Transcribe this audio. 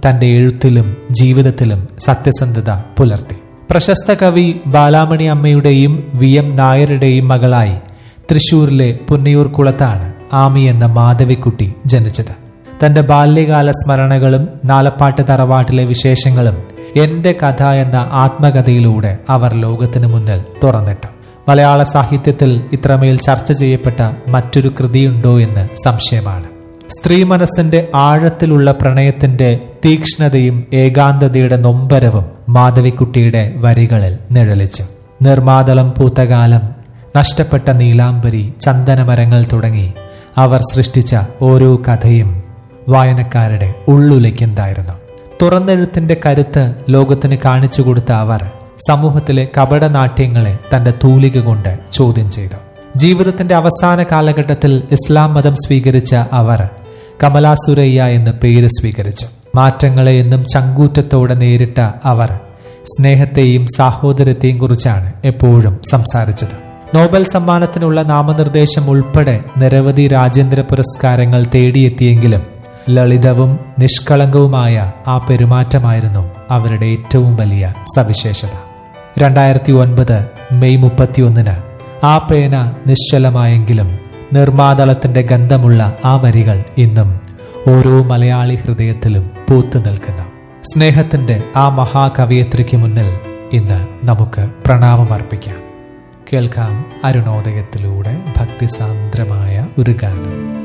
തന്റെ എഴുത്തിലും ജീവിതത്തിലും സത്യസന്ധത പുലർത്തി പ്രശസ്ത കവി ബാലാമണി അമ്മയുടെയും വി എം നായരുടെയും മകളായി തൃശൂരിലെ പുന്നിയൂർ കുളത്താണ് ആമി എന്ന മാധവിക്കുട്ടി ജനിച്ചത് തന്റെ ബാല്യകാല സ്മരണകളും നാലപ്പാട്ട് തറവാട്ടിലെ വിശേഷങ്ങളും എന്റെ കഥ എന്ന ആത്മകഥയിലൂടെ അവർ ലോകത്തിനു മുന്നിൽ തുറന്നിട്ടു മലയാള സാഹിത്യത്തിൽ ഇത്രമേൽ ചർച്ച ചെയ്യപ്പെട്ട മറ്റൊരു കൃതിയുണ്ടോ എന്ന് സംശയമാണ് സ്ത്രീ മനസ്സിന്റെ ആഴത്തിലുള്ള പ്രണയത്തിന്റെ തീക്ഷ്ണതയും ഏകാന്തതയുടെ നൊമ്പരവും മാധവിക്കുട്ടിയുടെ വരികളിൽ നിഴലിച്ചു നിർമാതളം പൂത്തകാലം നഷ്ടപ്പെട്ട നീലാംബരി ചന്ദനമരങ്ങൾ തുടങ്ങി അവർ സൃഷ്ടിച്ച ഓരോ കഥയും വായനക്കാരുടെ ഉള്ളുലയ്ക്കെന്തായിരുന്നു തുറന്നെഴുത്തിന്റെ കരുത്ത് ലോകത്തിന് കാണിച്ചു കൊടുത്ത അവർ സമൂഹത്തിലെ കപടനാട്യങ്ങളെ തന്റെ തൂലിക കൊണ്ട് ചോദ്യം ചെയ്തു ജീവിതത്തിന്റെ അവസാന കാലഘട്ടത്തിൽ ഇസ്ലാം മതം സ്വീകരിച്ച അവർ കമലാസുരയ്യ എന്ന പേര് സ്വീകരിച്ചു മാറ്റങ്ങളെ എന്നും ചങ്കൂറ്റത്തോടെ നേരിട്ട അവർ സ്നേഹത്തെയും സാഹോദര്യത്തെയും കുറിച്ചാണ് എപ്പോഴും സംസാരിച്ചത് നോബൽ സമ്മാനത്തിനുള്ള നാമനിർദ്ദേശം ഉൾപ്പെടെ നിരവധി രാജ്യാന്തര പുരസ്കാരങ്ങൾ തേടിയെത്തിയെങ്കിലും ലളിതവും നിഷ്കളങ്കവുമായ ആ പെരുമാറ്റമായിരുന്നു അവരുടെ ഏറ്റവും വലിയ സവിശേഷത രണ്ടായിരത്തി ഒൻപത് മെയ് മുപ്പത്തിയൊന്നിന് ആ പേന നിശ്ചലമായെങ്കിലും നിർമാതളത്തിന്റെ ഗന്ധമുള്ള ആ വരികൾ ഇന്നും ഓരോ മലയാളി ഹൃദയത്തിലും പൂത്തു നിൽക്കുന്നു സ്നേഹത്തിന്റെ ആ മഹാകവയത്രിക്ക് മുന്നിൽ ഇന്ന് നമുക്ക് പ്രണാമമർപ്പിക്കാം കേൾക്കാം അരുണോദയത്തിലൂടെ ഭക്തിസാന്ദ്രമായ ഒരു ഗാനം